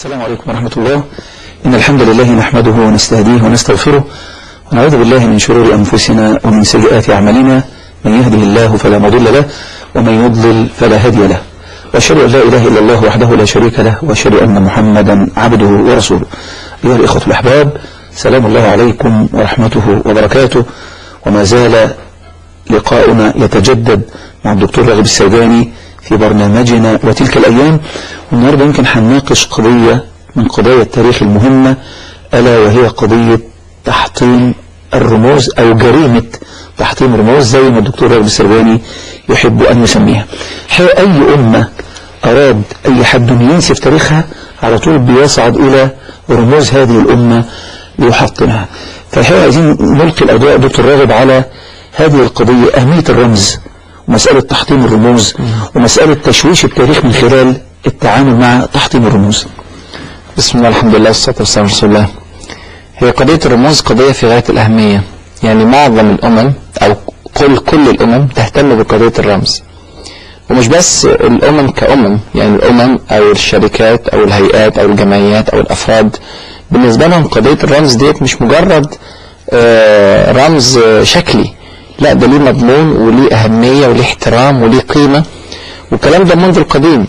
السلام عليكم ورحمة الله إن الحمد لله نحمده ونستهديه ونستغفره ونعوذ بالله من شرور أنفسنا ومن سيئات أعمالنا من يهده الله فلا مضل له ومن يضلل فلا هادي له وأشهد أن لا إله إلا الله وحده لا شريك له وأشهد أن محمدا عبده ورسوله أيها الإخوة الأحباب سلام الله عليكم ورحمته وبركاته وما زال لقاؤنا يتجدد مع الدكتور راغب السوداني في برنامجنا وتلك الأيام والنهاردة يمكن هنناقش قضية من قضايا التاريخ المهمة ألا وهي قضية تحطيم الرموز أو جريمة تحطيم الرموز زي ما الدكتور راغب السوداني يحب أن يسميها حقيقة أي أمة أراد أي حد ينسف تاريخها على طول بيصعد إلى رموز هذه الأمة ليحطمها فالحقيقة عايزين نلقي الأضواء دكتور راغب على هذه القضية أهمية الرمز ومسألة تحطيم الرموز ومسألة تشويش التاريخ من خلال التعامل مع تحطيم الرموز بسم الله الحمد لله والصلاة والسلام على رسول الله هي قضية الرموز قضية في غاية الأهمية يعني معظم الأمم أو كل كل الأمم تهتم بقضية الرمز ومش بس الأمم كأمم يعني الأمم أو الشركات أو الهيئات أو الجمعيات أو الأفراد بالنسبة لهم قضية الرمز ديت مش مجرد آه، رمز آه، شكلي لا ده ليه مضمون وليه أهمية وليه احترام وليه قيمة والكلام ده منذ القديم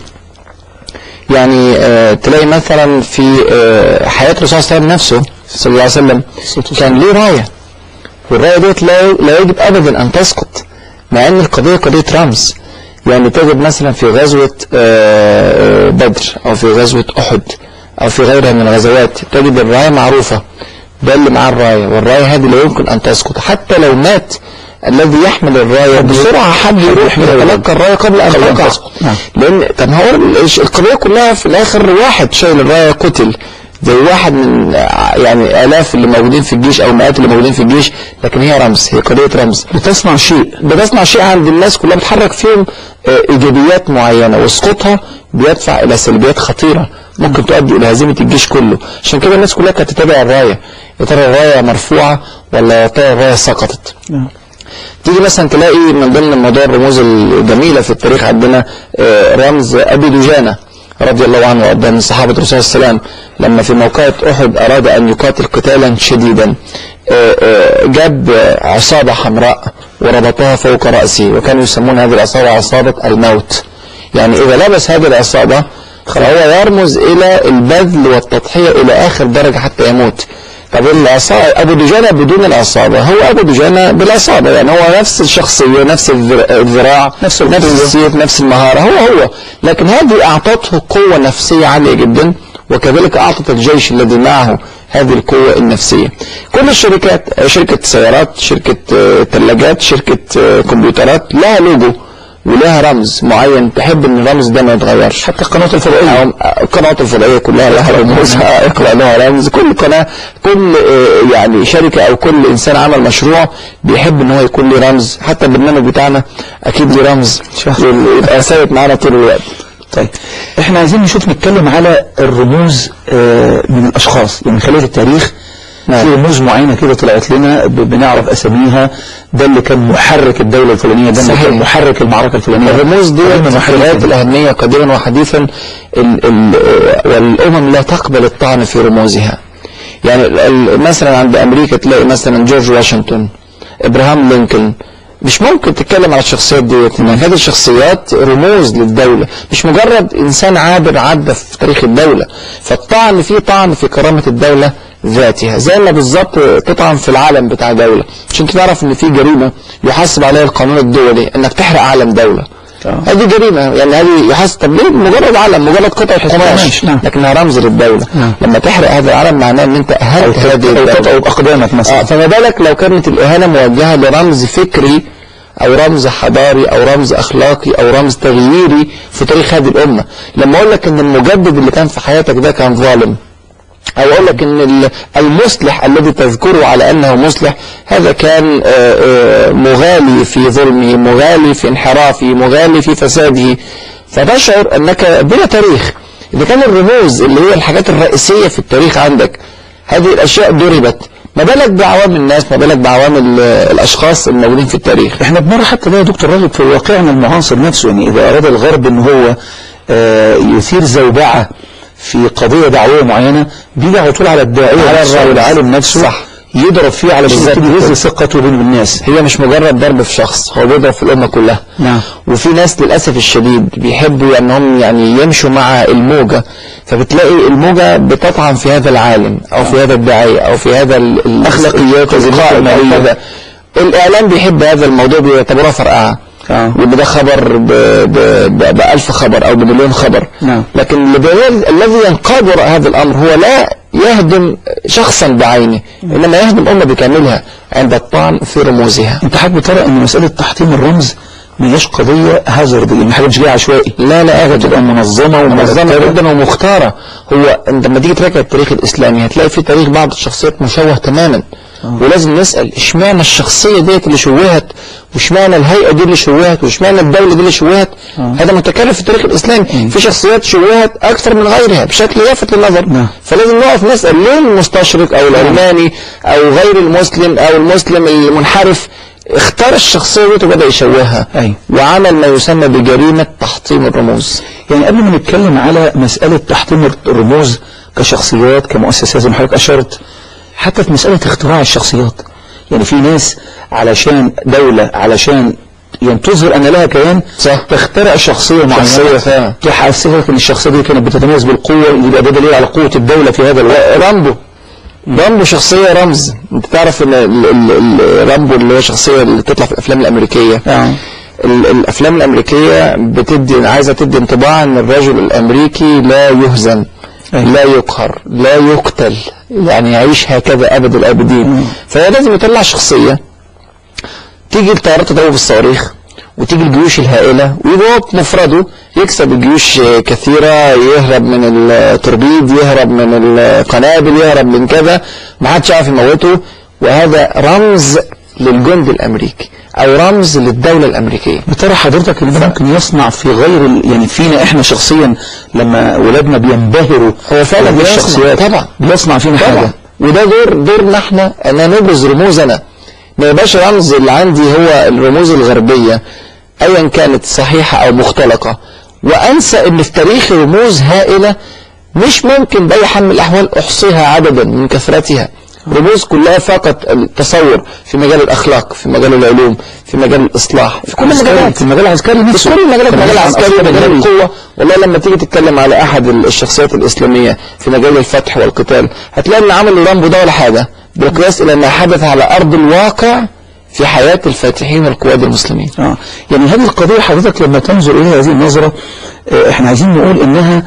يعني آه، تلاقي مثلا في آه، حياة الرسول صلى الله عليه وسلم نفسه صلى الله عليه وسلم كان ليه راية والراية ديت لا لا يجب أبدا أن تسقط مع أن القضية قضية رمز يعني تجد مثلا في غزوة آه، آه، بدر أو في غزوة أحد أو في غيرها من الغزوات تجد الراية معروفة ده اللي معاه الراية والراية هذه لا يمكن أن تسقط حتى لو مات الذي يحمل الراية بسرعة حد يروح يتلقى الراية قبل أن قبل أن تقع تسقط. نعم. لأن طب هو الش- القضية كلها في الآخر واحد شايل الراية قتل زي واحد من آه، يعني آلاف اللي موجودين في الجيش أو مئات اللي موجودين في الجيش لكن هي رمز هي قضية رمز بتصنع شيء بتصنع شيء عند الناس كلها بتحرك فيهم آه، ايجابيات معينه واسقوطها بيدفع الى سلبيات خطيره ممكن تؤدي الى هزيمه الجيش كله عشان كده الناس كلها كانت تتابع الرايه يا ترى الرايه مرفوعه ولا يا ترى الرايه سقطت نعم. تيجي مثلا تلاقي من ضمن موضوع الرموز الجميله في التاريخ عندنا آه، رمز ابي دجانه رضي الله عنه وارضاه من صحابه الرسول صلى الله عليه وسلم لما في موقعة احد اراد ان يقاتل قتالا شديدا آه، آه، جاب آه، عصابه حمراء وربطها فوق راسه وكانوا يسمون هذه العصابه عصابه الموت يعني اذا لبس هذه العصابه فهو يرمز الى البذل والتضحيه الى اخر درجه حتى يموت طب العصابة أبو دجانة بدون العصابة هو أبو دجانة بالعصابة يعني هو نفس الشخصية نفس الذر- الذراع نفس نفس القوة. السيف نفس المهارة هو هو لكن هذه أعطته قوة نفسية عالية جدا وكذلك أعطت الجيش الذي معه هذه القوة النفسية كل الشركات آه، شركة سيارات شركة آه، ثلاجات شركة آه، كمبيوترات لها لوجو ولها رمز معين تحب ان الرمز ده ما يتغيرش حتى القنوات الفضائية أو- القنوات الفضائية كلها لها رموزها اقرأ لها رمز كل قناة كل آه، يعني شركة او كل انسان عمل مشروع بيحب ان هو يكون له رمز حتى البرنامج بتاعنا اكيد له رمز يبقى ثابت معانا طول الوقت طيب احنا عايزين نشوف نتكلم على الرموز آه، من الاشخاص يعني من خلال التاريخ نعم. في رموز معينة كده طلعت لنا ب- بنعرف اساميها ده اللي كان محرك الدولة الفلانية ده اللي صحيح. كان محرك المعركة الفلانية الرموز دي دايماً في محرك غاية الدولة. الأهمية قديما وحديثا ال ال والأمم لا تقبل الطعن في رموزها يعني ال- ال- مثلا عند أمريكا تلاقي مثلا جورج واشنطن إبراهام لينكولن مش ممكن تتكلم على الشخصيات ديت إن هذه الشخصيات رموز للدولة مش مجرد إنسان عابر عدى في تاريخ الدولة فالطعن فيه طعن في كرامة الدولة ذاتها زي ما بالظبط تطعن في العالم بتاع دولة عشان تعرف ان في جريمة يحاسب عليها القانون الدولي انك تحرق علم دولة آه. هذه جريمة يعني هذه يحاسب طب ليه مجرد علم مجرد قطعة قماش، قماش نعم. لكنها رمز للدولة نعم. لما تحرق هذا العلم معناه ان انت اهنت هذه أو الدولة تطأوا بأقدامك مثلا آه فما بالك لو كانت الإهانة موجهة لرمز فكري أو رمز حضاري أو رمز أخلاقي أو رمز تغييري في تاريخ هذه الأمة لما أقول لك إن المجدد اللي كان في حياتك ده كان ظالم أو أقول لك إن ال- المصلح الذي تذكره على أنه مصلح هذا كان آه، آه، مغالي في ظلمه مغالي في انحرافه مغالي في فساده فتشعر أنك بلا تاريخ إذا كان الرموز اللي هي الحاجات الرئيسية في التاريخ عندك هذه الأشياء ضربت ما بالك بعوام الناس ما بالك بعوام ال- الأشخاص الموجودين في التاريخ احنا بنرى حتى ده يا دكتور راغب في واقعنا المعاصر نفسه يعني اذا اراد الغرب ان هو آه، يثير زوبعة في قضية دعوية معينة بيجي على طول على الداعية على نفسه أو الرئيس. العالم نفسه صح. يضرب فيه على بالظبط يبتدي يهز كده. ثقته بين الناس هي مش مجرد ضرب في شخص هو بيضرب في الأمة كلها نعم. وفي ناس للأسف الشديد بيحبوا أنهم يعني يمشوا مع الموجة فبتلاقي الموجة بتطعن في هذا العالم أو في هذا الداعية أو في هذا ال- ال- أخلاقيات القائد وزنات أو المالية. كذا. الإعلام بيحب هذا الموضوع بيعتبروها فرقعة آه. وإن ده خبر ب- ب- ب- بألف خبر أو بمليون خبر نعم. لكن الذي الذي ينقاد وراء هذا الأمر هو لا يهدم شخصا بعينه إنما يهدم أمة بكاملها عند الطعن في رموزها انت حضرتك بترى ان مسألة تحطيم الرمز ما هيش قضية هازارد يعني حاجة مش جاية عشوائي لا لا ابدا تبقى منظمة منظمة ومرتبة. جدا ومختارة هو انت لما تيجي تراجع التاريخ الاسلامي هتلاقي في تاريخ بعض الشخصيات مشوه تماما ولازم نسأل اشمعنى الشخصية ديت اللي شوهت واشمعنى الهيئة دي اللي شوهت واشمعنى الدولة دي اللي شوهت هذا متكرر في التاريخ الاسلامي في شخصيات شوهت اكثر من غيرها بشكل يلفت للنظر نعم. فلازم نقف نسأل ليه المستشرق او العلماني او غير المسلم او المسلم المنحرف اختار الشخصية دي وبدأ يشوهها أيوة. وعمل ما يسمى بجريمة تحطيم الرموز يعني قبل ما نتكلم على مسألة تحطيم الرموز كشخصيات كمؤسسات زي ما حضرتك أشرت حتى في مسألة اختراع الشخصيات يعني في ناس علشان دولة علشان يعني تظهر أن لها كيان صح. تخترع شخصية معينة شخصية فعلا. تحسسك أن الشخصية دي كانت بتتميز بالقوة يبقى ده دليل على قوة الدولة في هذا الوقت رامبو رامبو شخصية رمز انت تعرف ان ال- ال- ال- رامبو اللي هو شخصية اللي تطلع في الافلام الامريكية آه. ال- الافلام الامريكية بتدي عايزة تدي انطباع ان الرجل الامريكي لا يهزم أيوة. لا يقهر لا يقتل يعني يعيش هكذا ابد الابدين فهي لازم يطلع شخصية تيجي الطيارات تضرب الصواريخ وتيجي الجيوش الهائلة ويجي هو بمفرده يكسب الجيوش كثيرة يهرب من التوربيد يهرب من القنابل يهرب من كذا ما حدش يعرف يموته وهذا رمز للجند الأمريكي أو رمز للدولة الأمريكية بترى حضرتك ان ده ممكن يصنع في غير ال... يعني فينا احنا شخصيا لما ولادنا بينبهروا هو فعلا بهذه بيصنع. الشخصيات طبعا. بيصنع فينا حاجة طبعا وده دور دورنا احنا ان نبرز رموزنا ما يبقاش رمز اللي عندي هو الرموز الغربية ايا كانت صحيحة او مختلقة وانسى ان في تاريخي رموز هائلة مش ممكن باي حال من الاحوال احصيها عددا من كثرتها رموز كلها فقط التصور في مجال الاخلاق في مجال العلوم في مجال الاصلاح في كل عسكري، المجالات في المجال العسكري في نفسه كل المجالات كمان مجال عن العسكري أصحاب مجال النبي. القوة والله لما تيجي تتكلم على احد الشخصيات الاسلامية في مجال الفتح والقتال هتلاقي ان عمل رامبو ده ولا حاجة بالقياس الى ما حدث على ارض الواقع في حياة الفاتحين والقواد المسلمين اه يعني هذه القضية حضرتك لما تنظر إليها هذه النظرة آه، احنا عايزين نقول إنها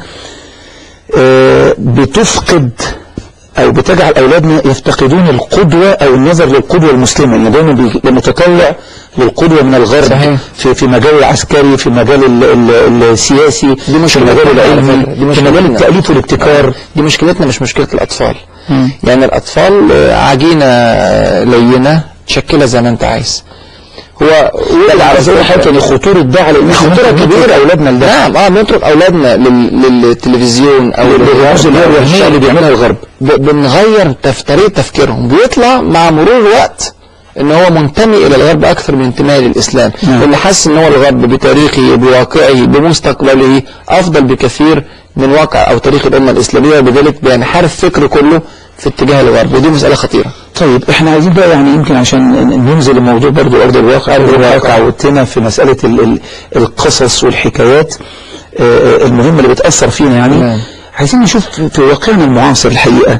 آه، بتفقد أو بتجعل أولادنا يفتقدون القدوة أو النظر للقدوة المسلمة يعني دايما بي- بنتطلع للقدوة من الغرب صحيح. في في مجال العسكري في مجال ال- ال- السياسي دي في مشكلتنا المجال على العلمي فكرة، دي في مجال مشكلتنا. التأليف والابتكار دي مشكلتنا مش مشكلة الأطفال يعني الأطفال آه، عجينة آه، لينة تشكلها زي ما أنت عايز هو لا على فكرة حتى يعني خطورة ده على إن إحنا خطورة ممكن نترك كبيرة أولادنا لده نعم اه بنترك أولادنا لل- للتلفزيون أو للرموز اللي هي الوهمية اللي بيعملها الغرب ب- بنغير تف- طريقة تفكيرهم بيطلع مع مرور الوقت ان هو منتمي الى الغرب اكثر من انتمائه للاسلام نعم. اللي حس ان هو الغرب بتاريخه بواقعه بمستقبله افضل بكثير من واقع او تاريخ الامه الاسلاميه وبذلك بينحرف فكره كله في اتجاه الغرب ودي مساله خطيره طيب احنا عايزين بقى يعني يمكن عشان ن- ننزل الموضوع برضو ارض الواقع ارض الواقع عودتنا في مسألة ال ال القصص والحكايات آه، آه، المهمة اللي بتأثر فينا يعني نعم. عايزين نشوف في- في واقعنا المعاصر الحقيقة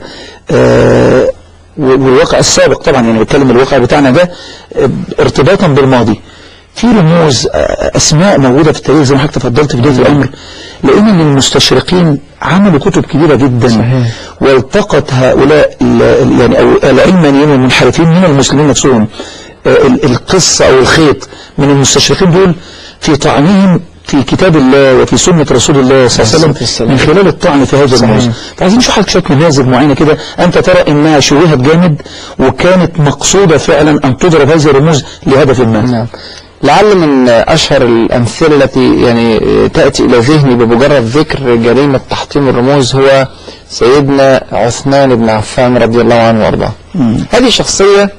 آه، و- والواقع السابق طبعا يعني بتكلم الواقع بتاعنا ده آه، ارتباطا بالماضي في رموز آه، اسماء موجودة في التاريخ زي ما حضرتك تفضلت في بداية الامر لان ان المستشرقين عملوا كتب كبيرة جدا صحيح. والتقط هؤلاء ال- ال- يعني او العلمانيين والمنحرفين من المسلمين نفسهم آه، ال- القصة او الخيط من المستشرقين دول في طعنهم في كتاب الله وفي سنة رسول الله صلى الله عليه الصلاة وسلم والسلام. من خلال الطعن في هذا الرموز فعايزين نشوف حضرتك شوية نماذج معينة كده أنت ترى إنها شوهت جامد وكانت مقصودة فعلا أن تضرب هذه الرموز لهدف ما نعم لعل من أشهر الأمثلة التي يعني تأتي إلى ذهني بمجرد ذكر جريمة تحطيم الرموز هو سيدنا عثمان بن عفان رضي الله عنه وارضاه هذه شخصية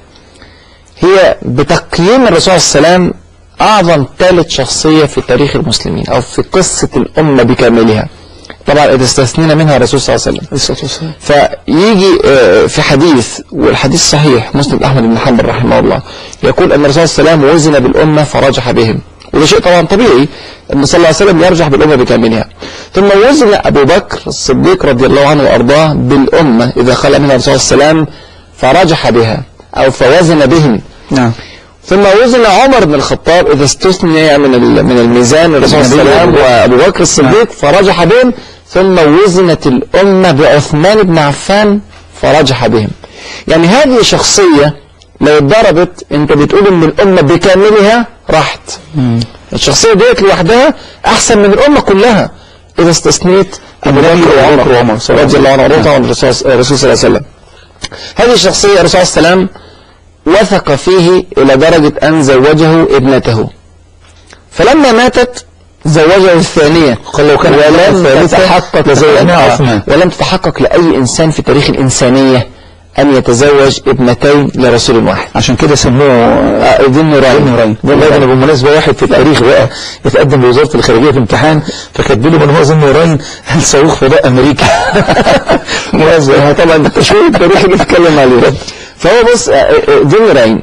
هي بتقييم الرسول صلى الله عليه وسلم أعظم ثالث شخصية في تاريخ المسلمين أو في قصة الأمة بكاملها طبعا إذا استثنينا منها الرسول صلى الله عليه وسلم الصلاة والسلام فيجي آه، في حديث والحديث صحيح مسند أحمد بن حنبل رحمه الله يقول أن الرسول صلى الله عليه وسلم وزن بالأمة فرجح بهم وده شيء طبعا طبيعي أن صلى الله عليه وسلم يرجح بالأمة بكاملها ثم وزن أبو بكر الصديق رضي الله عنه وأرضاه بالأمة إذا خلى منها الرسول صلى الله عليه وسلم فرجح بها أو فوزن بهم نعم ثم وزن عمر بن الخطاب إذا استثني من ال- من الميزان الرسول صلى الله عليه وسلم وأبو بكر الصديق فرجح بهم ثم وزنت الأمة بعثمان بن عفان فرجح بهم يعني هذه شخصية لو اتضربت انت بتقول ان الأمة بكاملها راحت الشخصية ديت لوحدها أحسن من الأمة كلها إذا استثنيت أبو بكر بكر وعمر وعمر صلى الله عليه رضي الله عنه وسلم. وارضاه عن الرسول الرسول صلى الله عليه وسلم هذه الشخصية الرسول صلى الله عليه وسلم وثق فيه إلى درجة أن زوجه ابنته فلما ماتت زوجه الثانية قال لو كان ولم الثالثة تتحقق لزوجناها عثمان. ولم تتحقق لأي إنسان في تاريخ الإنسانية أن يتزوج ابنتين لرسول واحد عشان كده سموه آه، ذي النورين ابن نورين ده لازم بالمناسبة واحد في التاريخ بقى يتقدم لوزارة الخارجية في امتحان فكاتبين له من هو ذي النورين هل صاروخ فضاء أمريكا مناسبة طبعا التشويه التاريخي اللي بيتكلم عليه فهو بص آه، آه، ذي النورين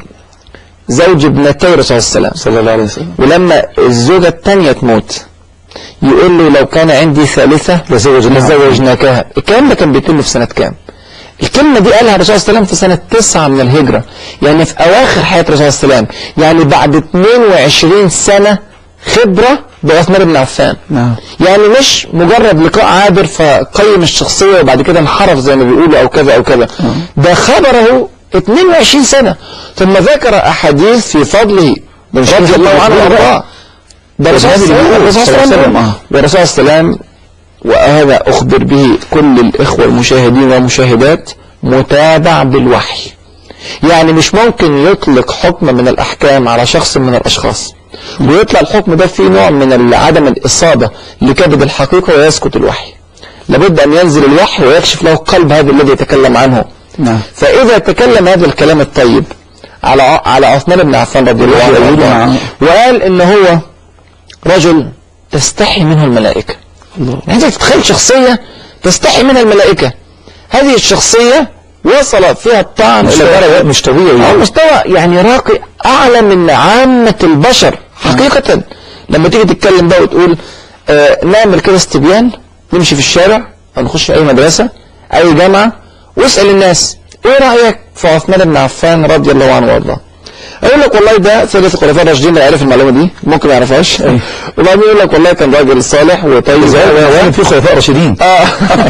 زوج ابنتي الرسول صلى الله عليه وسلم صلى الله عليه وسلم ولما الزوجة الثانية تموت يقول له لو كان عندي ثالثة لزوجناها. لزوجناكها الكلام ده كان بيتم في سنة كام الكلمة دي قالها الرسول صلى الله عليه وسلم في سنة تسعة من الهجرة يعني في أواخر حياة الرسول صلى الله عليه وسلم يعني بعد 22 سنة خبرة بعثمان بن عفان نعم يعني مش مجرد لقاء عابر فقيم الشخصية وبعد كده انحرف زي ما بيقولوا أو كذا أو كذا ده خبره 22 سنة ثم ذكر أحاديث في فضله رضي الله عنه وارضاه ده الرسول صلى الله عليه وسلم صلى الله عليه وسلم، آه. والرسول صلى الله عليه وسلم وهذا أخبر به كل الإخوة المشاهدين والمشاهدات متابع بالوحي يعني مش ممكن يطلق حكم من الأحكام على شخص من الأشخاص ويطلع الحكم ده فيه نوع من عدم الإصابة لكبد الحقيقة ويسكت الوحي لابد أن ينزل الوحي ويكشف له قلب هذا الذي يتكلم عنه نعم فإذا تكلم هذا الكلام الطيب على على عثمان بن عفان رضي الله عنه يؤيد وارضاه، معه. وقال إن هو رجل تستحي منه الملائكة الله يعني انت تتخيل شخصية تستحي منها الملائكة هذه الشخصية وصل فيها الطعن إلى درجة مش طبيعي على مستوى يعني راقي أعلى من عامة البشر حقيقة لما تيجي تتكلم بقى وتقول آه نعمل كده استبيان نمشي في الشارع أو نخش أي مدرسة أي جامعة واسأل الناس إيه رأيك في عثمان بن عفان رضي الله عنه وارضاه اقول لك والله ده ثالث الخلفاء الراشدين اللي عارف المعلومه دي ممكن ما يعرفهاش وبعدين يقول لك والله كان راجل صالح وطيب كان في خلفاء راشدين اه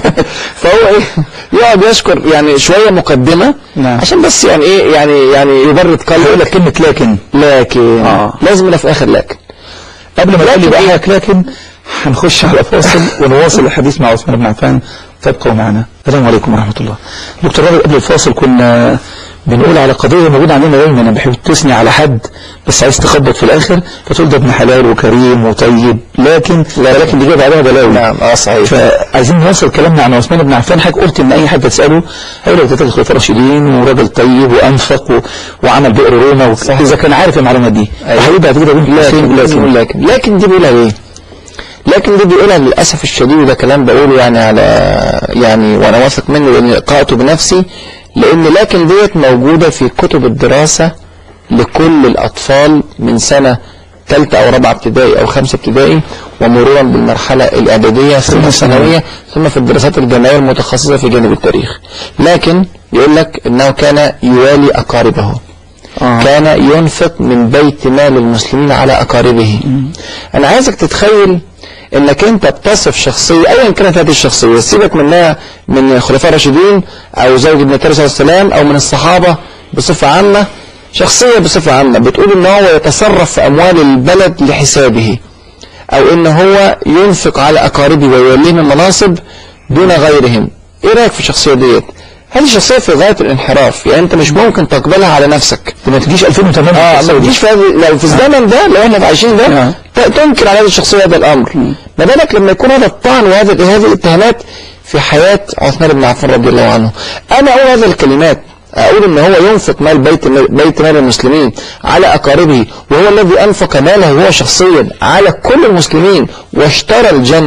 فهو ايه يقعد يشكر يعني شويه مقدمه نعم. عشان بس يعني ايه يعني يعني يبرد هقول قلبه لك كلمة لكن لكن آه. لازم هنا في اخر لكن قبل ما تقول لي لكن بقى إيه؟ حضرتك لكن هنخش على فاصل ونواصل الحديث مع عثمان بن عفان فابقوا معنا السلام عليكم ورحمة الله دكتور رابط قبل الفاصل كنا بنقول على قضية موجودة عندنا دايما انا بحب تثني على حد بس عايز تخبط في الاخر فتقول ده ابن حلال وكريم وطيب لكن لا لكن دي جايه بعدها بلاوي نعم اه صحيح فعايزين نواصل كلامنا عن عثمان بن عفان حضرتك قلت ان اي حد تساله هيقول لك ده تلك خلفاء راشدين وراجل طيب وانفق و... وعمل بئر روما و... اذا كان عارف المعلومات دي هيقول بعد كده بين قوسين لكن لكن لكن دي بيقولها ليه لكن دي بيقولها للأسف الشديد وده كلام بقوله يعني على يعني وأنا واثق منه لأني قرأته بنفسي لأن لكن ديت موجودة في كتب الدراسة لكل الأطفال من سنة ثالثة أو رابعة ابتدائي أو خمسة ابتدائي ومرورا بالمرحلة الإعدادية ثم الثانوية ثم في الدراسات الجامعية المتخصصة في جانب التاريخ لكن يقول لك إنه كان يوالي أقاربه آه. كان ينفق من بيت مال المسلمين على أقاربه أنا عايزك تتخيل انك انت بتصف شخصية ايا كانت هذه الشخصية سيبك منها من الخلفاء الراشدين او زوج ابن تيمية عليه السلام او من الصحابة بصفة عامة شخصية بصفة عامة بتقول ان هو يتصرف في اموال البلد لحسابه او ان هو ينفق على اقاربه ويوليهم المناصب دون غيرهم ايه رايك في الشخصية ديت هذه شخصية في غاية الانحراف يعني انت مش ممكن تقبلها على نفسك ما تجيش 2008 اه ما تجيش في هذه- لو في الزمن ده لو احنا عايشين ده آه. ت- تنكر على هذه الشخصية هذا الامر ما بالك لما يكون هذا الطعن وهذه هذه الاتهامات في حياة عثمان بن عفان رضي الله عنه انا اقول هذه الكلمات اقول ان هو ينفق مال بيت بيت مال المسلمين على اقاربه وهو الذي انفق ماله هو شخصيا على كل المسلمين واشترى الجنة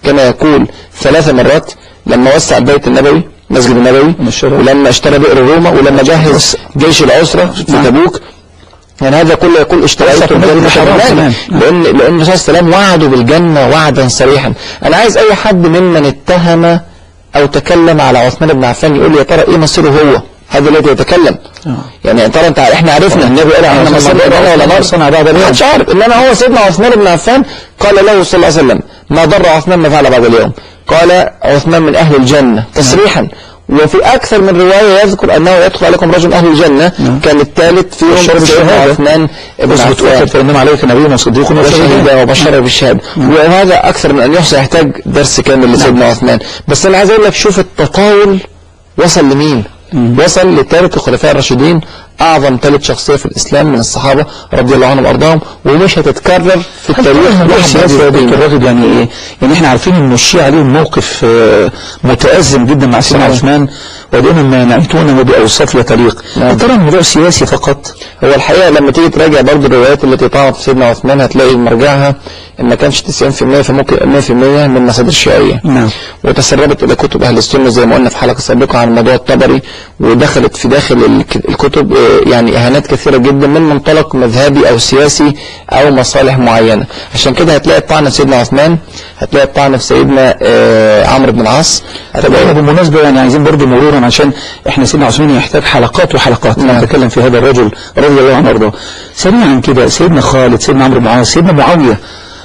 كما يقول ثلاث مرات لما وسع البيت النبوي مسجد النبوي اشترى- ولما اشترى بئر روما ولما جهز جيش العسرة في نعم. تبوك يعني هذا كله يقول اشتريت وسع الجنة البيت الحرام كمان. كمان. نعم. لأن لأن الرسول صلى الله عليه وسلم وعده بالجنة وعدا صريحا أنا عايز أي حد ممن اتهم أو تكلم على عثمان بن عفان يقول لي يا ترى إيه مصيره هو هذا الذي يتكلم آه. يعني يا ترى انت احنا عرفنا النبي قال احنا عثمان مصيرنا بعد جنة ولا نار صنع بعد اليوم. محدش عارف انما هو سيدنا عثمان بن عفان قال له صلى الله عليه وسلم ما ضر عثمان ما فعل بعد اليوم قال عثمان من اهل الجنة تصريحا وفي اكثر من روايه يذكر انه يدخل عليكم رجل اهل الجنه نعم. كان الثالث فيهم بشر سيدنا بالشهادة. عثمان بن بس بتؤكد عفان فإنما عليك نبي وصديق وشهيد وشهيدا وبشر بالشهاده وهذا اكثر من ان يحصى يحتاج درس كامل لسيدنا عثمان بس انا عايز اقول لك شوف التطاول وصل لمين وصل لثالث الخلفاء الراشدين اعظم ثالث شخصيه في الاسلام من الصحابه رضي الله عنهم وارضاهم ومش هتتكرر في التاريخ التاريخ واحد بس يجي يدين. الراجل يعني ايه يعني احنا عارفين ان الشيعة ليهم موقف آه، متأزم جدا مع سيدنا صحيح. عثمان ودائما ما نعيتونه بأوصاف لا تليق نعم. يا ترى الموضوع سياسي فقط هو الحقيقة لما تيجي تراجع برضو الروايات التي طعنت في سيدنا عثمان هتلاقي مرجعها ان ما كانش 90% فممكن 100% من مصادر شيعية نعم وتسربت الى كتب اهل السنة زي ما قلنا في حلقة سابقة عن موضوع الطبري ودخلت في داخل الك- الكتب آه، يعني اهانات كثيرة جدا من منطلق مذهبي او سياسي او مصالح معينة عشان كده هتلاقي الطعن في سيدنا عثمان هتلاقي الطعن في سيدنا آه، عمرو بن العاص طب احنا بالمناسبة يعني عايزين برضو مرورا عشان احنا سيدنا عثمان يحتاج حلقات وحلقات نعم. نتكلم في هذا الرجل رضي الله عنه وارضاه سريعا كده سيدنا خالد سيدنا عمرو بن العاص سيدنا معاوية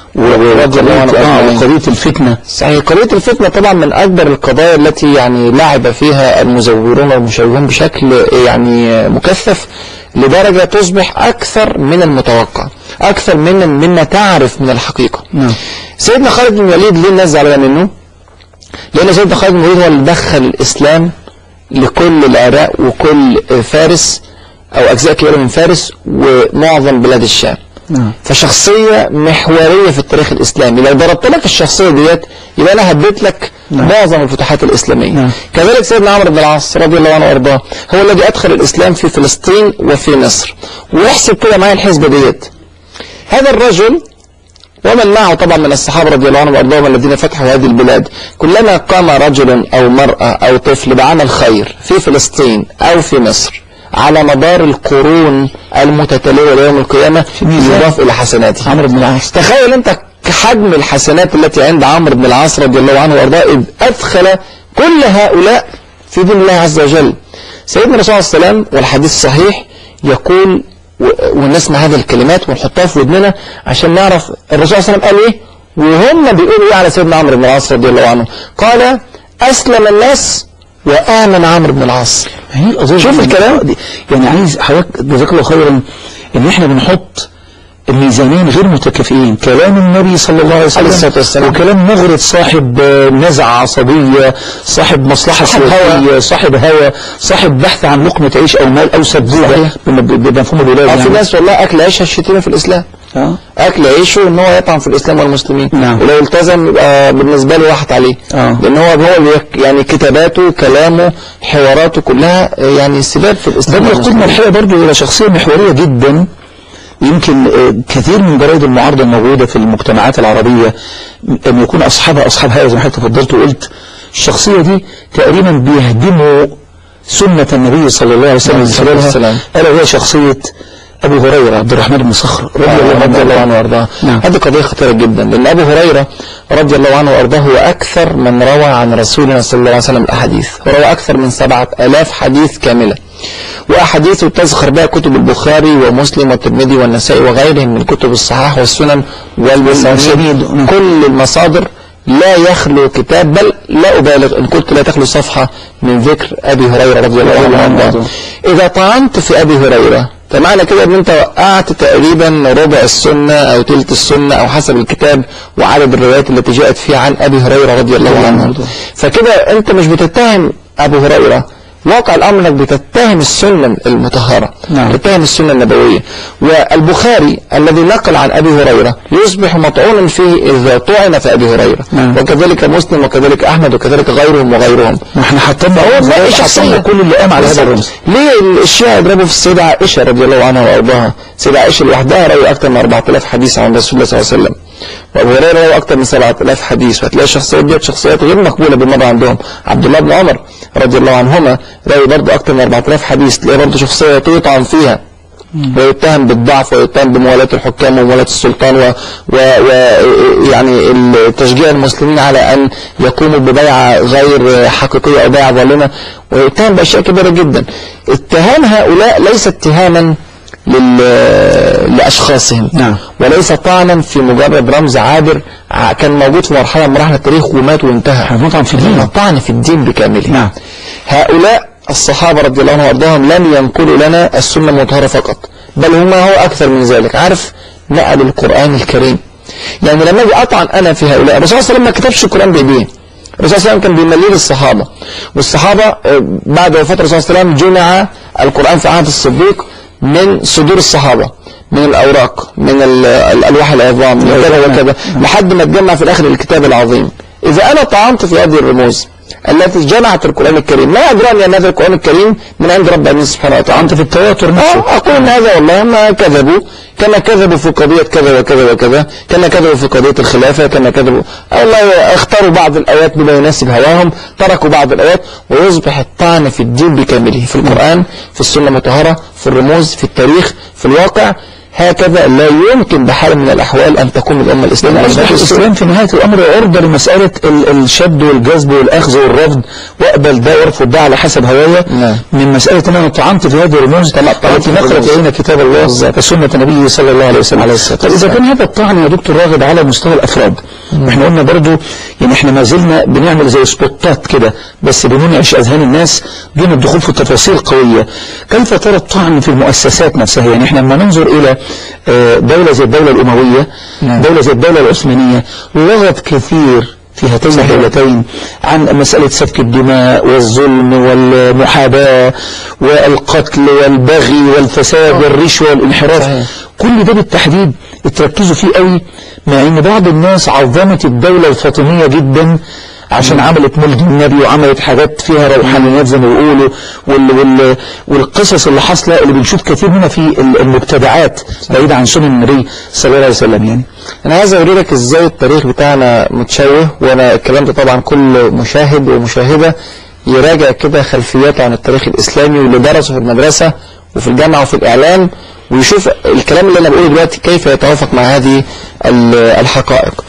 و- رضي الله عنه وقضية آه، أجمعين. وقضية الفتنة صحيح قضية الفتنة طبعا من أكبر القضايا التي يعني لعب فيها المزورون والمشوهون بشكل يعني مكثف لدرجة تصبح أكثر من المتوقع أكثر من مما تعرف من الحقيقة نعم سيدنا خالد بن الوليد ليه الناس زعلانة منه؟ لأن سيدنا خالد بن الوليد هو اللي دخل الإسلام لكل العراق وكل فارس أو أجزاء كبيرة من فارس ومعظم بلاد الشام نعم فشخصية محورية في التاريخ الإسلامي لو ضربت لك الشخصية ديت يبقى أنا هديت لك نعم. معظم الفتوحات الإسلامية نعم. كذلك سيدنا عمرو بن العاص رضي الله عنه وأرضاه هو الذي أدخل الإسلام في فلسطين وفي مصر واحسب كده معايا الحسبة ديت هذا الرجل ومن معه طبعا من الصحابة رضي الله عنهم وأرضاهم الذين فتحوا هذه البلاد كلما قام رجل أو مرأة أو طفل بعمل خير في فلسطين أو في مصر على مدار القرون المتتالية ليوم القيامة ميزان. يضاف إلى حسناته عمرو بن العاص تخيل أنت حجم الحسنات التي عند عمرو بن العاص رضي الله عنه وأرضاه إذ أدخل كل هؤلاء في دين الله عز وجل سيدنا الرسول صلى الله عليه وسلم والحديث الصحيح يقول و- ونسمع هذه الكلمات ونحطها في ودننا عشان نعرف الرسول صلى الله عليه وسلم قال ايه وهم بيقولوا ايه على سيدنا عمرو بن العاص رضي الله عنه قال اسلم الناس وامن عمرو بن العاص هي قضية شوف يعني- الكلام. يعني عايز حضرتك جزاك الله خيرا ان احنا بنحط الميزانين غير متكافئين كلام النبي صلى الله عليه وسلم عليه الصلاة والسلام. وكلام مغرض صاحب آه، نزعة عصبية صاحب مصلحة صاحب سياسية صاحب هوى صاحب بحث عن لقمة عيش او مال او سبوبة صحيح. بم- ب- بمفهوم الولاية أو في يعني. ناس والله اكل عيشها الشتيمه في الاسلام آه. اكل عيشه ان هو يطعن في الاسلام والمسلمين نعم. ولو التزم يبقى بالنسبه له راحت عليه آه. لان هو هو بيك- يعني كتاباته كلامه حواراته كلها آه، يعني سباب في ده الاسلام بيقودنا والمسلمين. الحقيقة برضو إلى شخصية محورية جدا يمكن آه، كثير من جرائد المعارضة الموجودة في المجتمعات العربية أن يكون أصحابها أصحاب هذا زي ما حضرتك تفضلت وقلت الشخصية دي تقريبا بيهدموا سنة النبي صلى الله عليه وسلم عليه من الصلاة خلالها والسلام. ألا وهي شخصية أبو هريرة عبد الرحمن بن صخر رضي الله رضي الله عنه عنه وارضاه نعم. هذه قضيه خطيره جدا لان ابو هريره رضي الله عنه وارضاه هو اكثر من روى عن رسولنا صلى الله عليه وسلم الاحاديث روى اكثر من سبعة الاف حديث كامله واحاديثه تزخر بها كتب البخاري ومسلم والترمذي والنسائي وغيرهم من كتب الصحاح والسنن والمسانيد والمسانيد. كل المصادر لا يخلو كتاب بل لا أبالغ إن كنت لا تخلو صفحة من ذكر أبي هريرة رضي الله عنه وارضاه إذا طعنت في أبي هريرة فمعنى كده ان انت وقعت تقريبا ربع السنة او تلت السنة او حسب الكتاب وعدد الروايات التي جاءت فيها عن ابي هريرة رضي الله عنه فكده انت مش بتتهم ابو هريرة واقع الامر انك بتتهم السنة المطهرة نعم. بتتهم السنة النبوية والبخاري الذي نقل عن ابي هريرة يصبح مطعونا فيه اذا طعن في ابي هريرة نعم. وكذلك مسلم وكذلك احمد وكذلك غيرهم وغيرهم احنا حطينا هو رمز، بقى حطينا شخصية كل اللي قام على هذا بالظبط. الرمز ليه الشيعة يضربوا في السيدة عائشة رضي الله عنها وارضاها السيدة عائشة لوحدها روي اكثر من 4000 حديث عن رسول الله صلى الله عليه وسلم وابو هريره له اكثر من 7000 حديث وهتلاقي الشخصيات ديت شخصيات غير مقبوله بالمره عندهم عبد الله بن عمر رضي الله عنهما له برضه اكثر من 4000 حديث تلاقي برضه شخصيه تطعن فيها ويتهم بالضعف ويتهم بموالاة الحكام وموالاة السلطان و, و, و يعني تشجيع المسلمين على أن يقوموا ببيعة غير حقيقية أو بيعة ظالمة ويتهم بأشياء كبيرة جدا اتهام هؤلاء ليس اتهاما لل... لأشخاصهم نعم. وليس طعنا في مجرد رمز عابر ع- كان موجود في مرحلة من مراحل التاريخ ومات وانتهى هنطعن في الدين. إنما طعن في الدين بكامله نعم. هؤلاء الصحابة رضي الله عنهم وارضاهم لم ينقلوا لنا السنة المطهرة فقط بل هم هو أكثر من ذلك عارف نقلوا القرآن الكريم يعني لما اجي أطعن أنا في هؤلاء الرسول صلى الله عليه وسلم ما كتبش القرآن بإيديه الرسول صلى الله عليه وسلم كان بيمليه للصحابة والصحابة آه، بعد وفاة الرسول صلى الله عليه وسلم جمع القرآن في عهد الصديق من صدور الصحابة من الأوراق من ال- الألواح العظام من كذا وكذا لحد ما اتجمع في الآخر الكتاب العظيم إذا أنا طعنت في هذه الرموز التي جمعت القرآن الكريم لا أدراني أن هذا القرآن الكريم من عند رب العالمين سبحانه وتعالى طعنت في التواتر نفسه آه، أقول إن هذا والله ما كذبوا كما كذبوا في قضية كذا وكذا وكذا كما كذبوا في قضية الخلافة كما كذبوا والله اختاروا بعض الآيات بما يناسب هواهم تركوا بعض الآيات ويصبح الطعن في الدين بكامله في القرآن في السنة المطهرة في الرموز في التاريخ في الواقع هكذا لا يمكن بحال من الأحوال أن تقوم الأمة الإسلامية أصبح بهذه الصورة. الإسلام في نهاية الأمر عرضة لمسألة ال- الشد والجذب والأخذ والرفض وأقبل ده وارفض ده على حسب هوايا نعم. من مسألة أن أنا طعنت في هذه الرموز طعنت التي في نقلت الرموز. إلينا كتاب الله وسنة نبيه صلى الله عليه وسلم عليه الصلاة طب إذا والسلام. كان هذا الطعن يا دكتور راغب على مستوى الأفراد احنا قلنا برضو يعني احنا ما زلنا بنعمل زي سبوتات كده بس بننعش أذهان الناس دون الدخول في تفاصيل قوية كيف ترى الطعن في المؤسسات نفسها يعني احنا لما ننظر إلى آه، دولة زي الدولة الأموية نعم. دولة زي الدولة العثمانية لغت كثير في هاتين صحيح. الدولتين عن مسألة سفك الدماء والظلم والمحاباة والقتل والبغي والفساد والرشوة والانحراف صحيح. كل ده بالتحديد اتركزوا فيه قوي مع ان بعض الناس عظمت الدولة الفاطمية جدا عشان عملت مولد النبي وعملت حاجات فيها روحانيات زي ما بيقولوا وال وال والقصص اللي حاصله اللي بنشوف كثير منها في ال- المبتدعات بعيد عن سنن النبي صلى الله عليه وسلم يعني انا عايز اوريلك ازاي التاريخ بتاعنا متشوه وانا الكلام ده طبعا كل مشاهد ومشاهده يراجع كده خلفياته عن التاريخ الاسلامي واللي درسه في المدرسه وفي الجامعه وفي الاعلام ويشوف الكلام اللي انا بقوله دلوقتي كيف يتوافق مع هذه ال- الحقائق.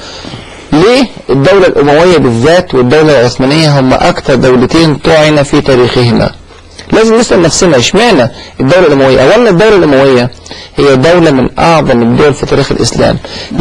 ليه الدولة الأموية بالذات والدولة العثمانية هم أكثر دولتين طعن في تاريخهما لازم نسأل نفسنا اشمعنى الدولة الأموية أولا الدولة الأموية هي دولة من أعظم الدول في تاريخ الإسلام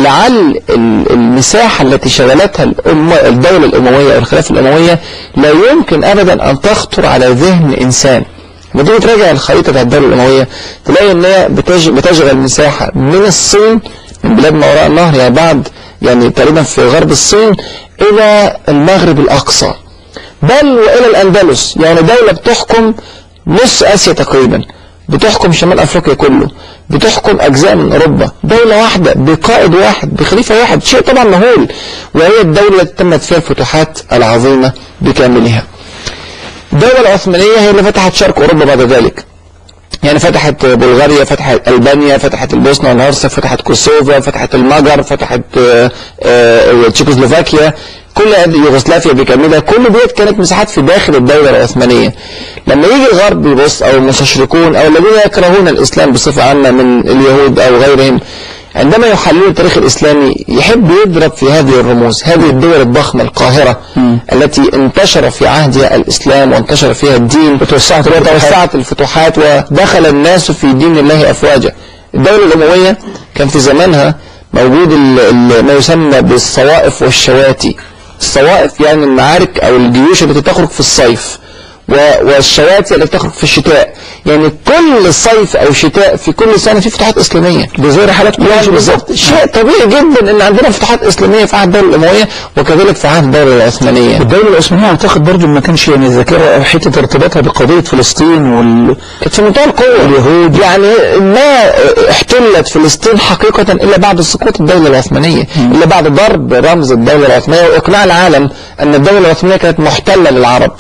لعل ال- المساحة التي شغلتها الأمة الدولة الأموية أو الخلافة الأموية لا يمكن أبدا أن تخطر على ذهن إنسان لما تيجي تراجع الخريطة بتاعت الدولة الأموية تلاقي إن هي بتج- بتشغل مساحة من الصين من بلاد ما وراء النهر يعني بعد يعني تقريبا في غرب الصين إلى المغرب الأقصى بل وإلى الأندلس يعني دولة بتحكم نص آسيا تقريبا بتحكم شمال أفريقيا كله بتحكم أجزاء من أوروبا دولة واحدة بقائد واحد بخليفة واحد شيء طبعا مهول وهي الدولة التي تمت فيها الفتوحات العظيمة بكاملها الدولة العثمانية هي اللي فتحت شرق أوروبا بعد ذلك يعني فتحت بلغاريا فتحت ألبانيا فتحت البوسنة والهرسك فتحت كوسوفا فتحت المجر فتحت آه، آه، تشيكوسلوفاكيا كل هذه يوغوسلافيا بكاملها كل ديت كانت مساحات في داخل الدولة العثمانية لما يجي الغرب يبص أو المستشرقون أو الذين يكرهون الإسلام بصفة عامة من اليهود أو غيرهم عندما يحللون التاريخ الإسلامي يحب يضرب في هذه الرموز هذه الدول الضخمة القاهرة التي انتشر في عهدها الإسلام وانتشر فيها الدين وتوسعت الفتوحات. وتوسعت الفتوحات ودخل الناس في دين الله أفواجا الدولة الأموية كان في زمانها موجود ال- ال- ما يسمى بالصوائف والشواتي الصوائف يعني المعارك أو الجيوش التي تخرج في الصيف و- والشواتي التي تخرج في الشتاء يعني كل صيف أو شتاء في كل سنة في فتوحات إسلامية ده زي رحلات قريش يعني بالظبط بالظبط شيء طبيعي جدا ان عندنا فتوحات اسلاميه في عهد الدوله الامويه وكذلك في عهد الدوله العثمانيه الدولة العثمانية اعتقد برضو ما كانش يعني الذاكرة حتة ارتباطها بقضية فلسطين وال كانت في منتهى القوه اليهود. يعني ما احتلت فلسطين حقيقه الا بعد سقوط الدوله العثمانيه الا بعد ضرب رمز الدوله العثمانيه واقناع العالم ان الدوله العثمانيه كانت محتله للعرب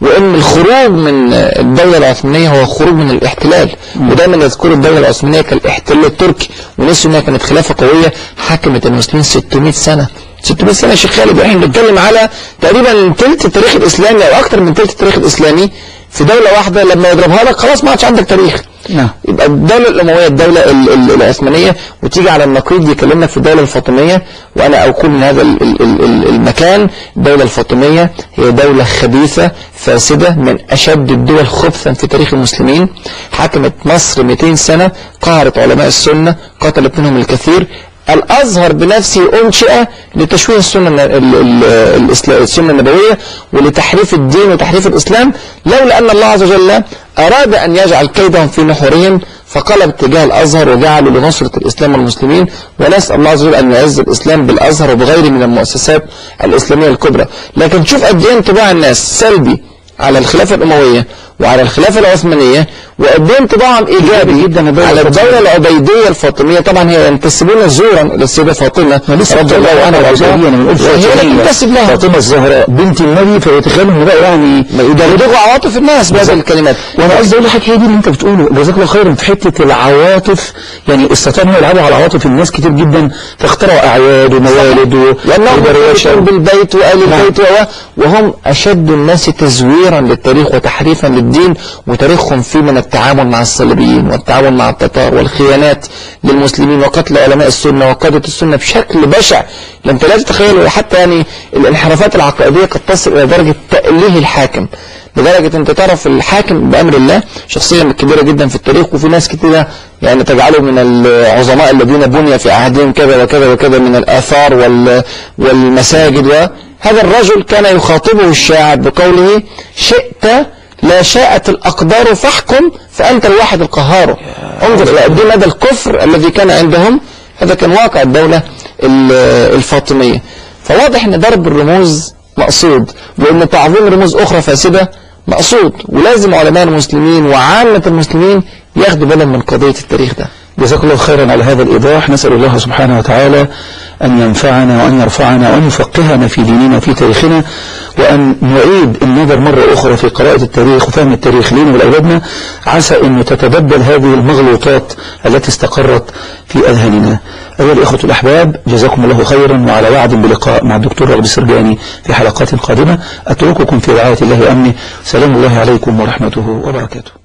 وان الخروج من الدوله العثمانيه هو خروج من الاحتلال ودايما يذكروا الدوله العثمانيه كالاحتلال التركي ونسوا انها كانت خلافه قويه حكمت المسلمين 600 سنه 600 سنه يا شيخ خالد احنا بنتكلم على تقريبا ثلث التاريخ الاسلامي او اكثر من ثلث التاريخ الاسلامي في دوله واحده لما يضربها لك خلاص ما عادش عندك تاريخ نعم يبقى الدولة الأموية الدولة ال- ال- العثمانية وتيجي على النقيض يكلمك في الدولة الفاطمية وأنا أقول من هذا ال- ال- ال- ال- المكان الدولة الفاطمية هي دولة خبيثة فاسدة من أشد الدول خبثا في تاريخ المسلمين حكمت مصر 200 سنة قهرت علماء السنة قتلت منهم الكثير الأزهر بنفسه أنشئ لتشويه السنة الن- ال- ال- الإسلا- السنة النبوية ولتحريف الدين وتحريف الإسلام لولا أن الله عز وجل أراد أن يجعل كيدهم في نحورهم فقلب اتجاه الأزهر وجعله لنصرة الإسلام والمسلمين ونسأل الله عز وجل أن يعز الإسلام بالأزهر وبغيره من المؤسسات الإسلامية الكبرى لكن شوف قد إيه انطباع الناس سلبي على الخلافة الأموية وعلى الخلافة العثمانية وقد ايه انطباعهم ايجابي جدا الدولة على الفاطمية. الدولة العبيدية الفاطمية طبعا هي ينتسبون زورا الى السيدة فاطمة لسه رضي الله عنها العبودية انا بنقول وهي اللي فاطمية تنتسب لها فاطمة الزهراء بنت النبي فيتخيلوا ان بقى يعني يدغدغوا عواطف الناس بهذه الكلمات وانا قصدي اقول لحضرتك هي دي اللي انت بتقوله جزاك الله خيرا في حته العواطف يعني استطاعوا يلعبوا على عواطف الناس كتير جدا فاخترعوا اعياد وموالد و- لأنهم وبرياشة. يرتبطون بالبيت وآل نعم. البيت و وهم أشد الناس تزويرا للتاريخ وتحريفا للدين وتاريخهم فيه من التعامل مع الصليبيين والتعامل مع التتار والخيانات للمسلمين وقتل علماء السنة وقادة السنة بشكل بشع لم لا تتخيلوا حتى يعني الانحرافات العقائدية قد تصل إلى درجة تأليه الحاكم لدرجة انت تعرف الحاكم بأمر الله شخصية كبيرة جدا في التاريخ وفي ناس كتيرة يعني تجعله من العظماء الذين بني في عهدهم كذا وكذا وكذا من الآثار وال والمساجد وهذا الرجل كان يخاطبه الشاعر بقوله شئت لا شاءت الأقدار فاحكم فأنت الواحد القهار انظر إلى قد إيه مدى الكفر الذي كان عندهم هذا كان واقع الدولة ال- الفاطمية فواضح ان ضرب الرموز مقصود وان تعظيم رموز اخرى فاسدة مقصود ولازم علماء المسلمين وعامة المسلمين ياخدوا بالهم من قضية التاريخ ده جزاك الله خيرا على هذا الإيضاح نسأل الله سبحانه وتعالى أن ينفعنا وأن يرفعنا وأن يفقهنا في ديننا في تاريخنا وأن نعيد النظر مرة أخرى في قراءة التاريخ وفهم التاريخ لنا ولأولادنا عسى أن تتبدل هذه المغلوطات التي استقرت في أذهاننا أيها الإخوة الأحباب جزاكم الله خيرا وعلى وعد بلقاء مع الدكتور رغب السرجاني في حلقات قادمة أترككم في رعاية الله وأمنه سلام الله عليكم ورحمته وبركاته